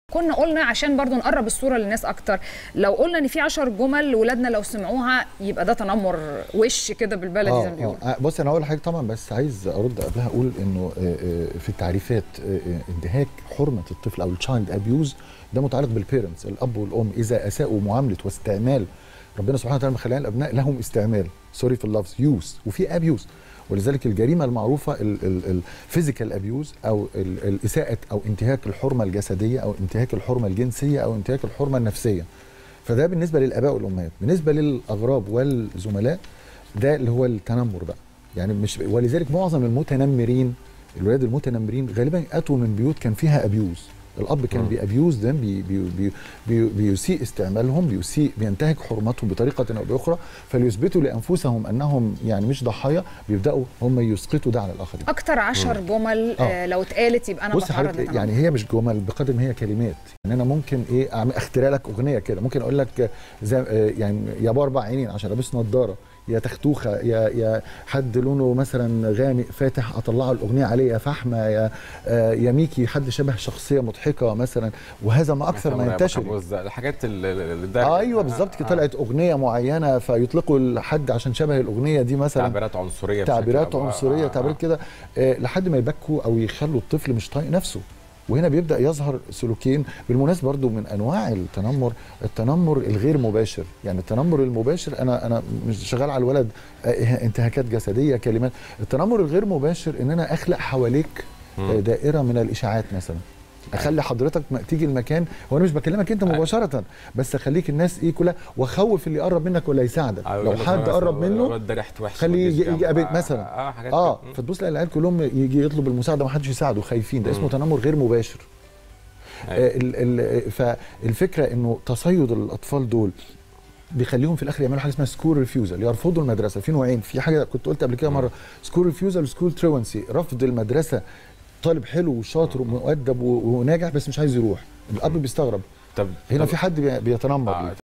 كنا قلنا عشان برضو نقرب الصوره للناس اكتر لو قلنا ان في 10 جمل ولادنا لو سمعوها يبقى ده تنمر وش كده بالبلدي زي ما اه بيقولوا اه بص انا هقول حاجه طبعا بس عايز ارد قبلها اقول انه آه، آه، في التعريفات آه، آه، انتهاك حرمه الطفل او التشايلد ابيوز ده متعلق بالبيرنتس الاب والام اذا اساءوا معامله واستعمال ربنا سبحانه وتعالى مخلينا الابناء لهم استعمال سوري في اللفظ يوز وفي ابيوز ولذلك الجريمه المعروفه الفيزيكال ابيوز او ال- الاساءه او انتهاك الحرمه الجسديه او انتهاك الحرمه الجنسيه او انتهاك الحرمه النفسيه فده بالنسبه للاباء والامهات بالنسبه للاغراب والزملاء ده اللي هو التنمر بقى يعني مش ولذلك معظم المتنمرين الولاد المتنمرين غالبا اتوا من بيوت كان فيها ابيوز الاب كان مم. بيابيوز ده بي بي بي بي بيسيء استعمالهم بيسيء بينتهك حرمتهم بطريقه او باخرى فليثبتوا لانفسهم انهم يعني مش ضحايا بيبداوا هم يسقطوا ده على الاخرين اكتر 10 جمل آه. آه لو اتقالت يبقى انا بص بتعرض حضرتك لتنمر يعني هي مش جمل بقدر ما هي كلمات يعني انا ممكن ايه أعمل اخترع لك اغنيه كده ممكن اقول لك زي آه، يعني يا ابو اربع عينين عشان لابس نظاره يا تختوخه يا يا حد لونه مثلا غامق فاتح اطلعه الاغنيه عليه يا فحمه يا آه، يا ميكي حد شبه شخصيه مضحكه مثلا وهذا ما اكثر ما ينتشر الحاجات اللي اللي آه ايوه بالظبط كده طلعت اغنيه معينه فيطلقوا لحد عشان شبه الاغنيه دي مثلا تعبيرات عنصريه بشكل تعبيرات أو- عنصريه آه، تعبيرات آه. كده آه، لحد ما يبكوا او يخلوا الطفل مش طايق نفسه وهنا بيبدا يظهر سلوكين بالمناسبه برضو من انواع التنمر التنمر الغير مباشر يعني التنمر المباشر انا انا مش شغال على الولد آه، انتهاكات جسديه كلمات التنمر الغير مباشر ان انا اخلق حواليك مم. آه، دائره من الاشاعات مثلا اخلي حضرتك ما تيجي المكان وانا مش بكلمك انت مباشره بس اخليك الناس ايه كلها واخوف اللي يقرب منك ولا يساعدك أيوة، لو يقول لك حد مثلاً قرب منه الواد ده ريحته وحشه خليه ما تجيش يجي جنبه. يجي قابل آه، مثلا اه حاجات اه كده. فتبص تلاقي العيال كلهم يجي يطلب المساعده ومحدش يساعده خايفين ده اسمه مم. تنمر غير مباشر أيوة. آه ال ال فالفكره انه تصيد الاطفال دول بيخليهم في الاخر يعملوا حاجه اسمها سكول ريفيوزل يرفضوا المدرسه في نوعين في حاجه كنت قلت قبل كده مره سكول ريفيوزل وسكول تروانسي رفض المدرسه طالب حلو وشاطر ومؤدب و- وناجح بس مش عايز يروح الاب بيستغرب طب هنا طب- في حد بي- بيتنمر آه، ليه.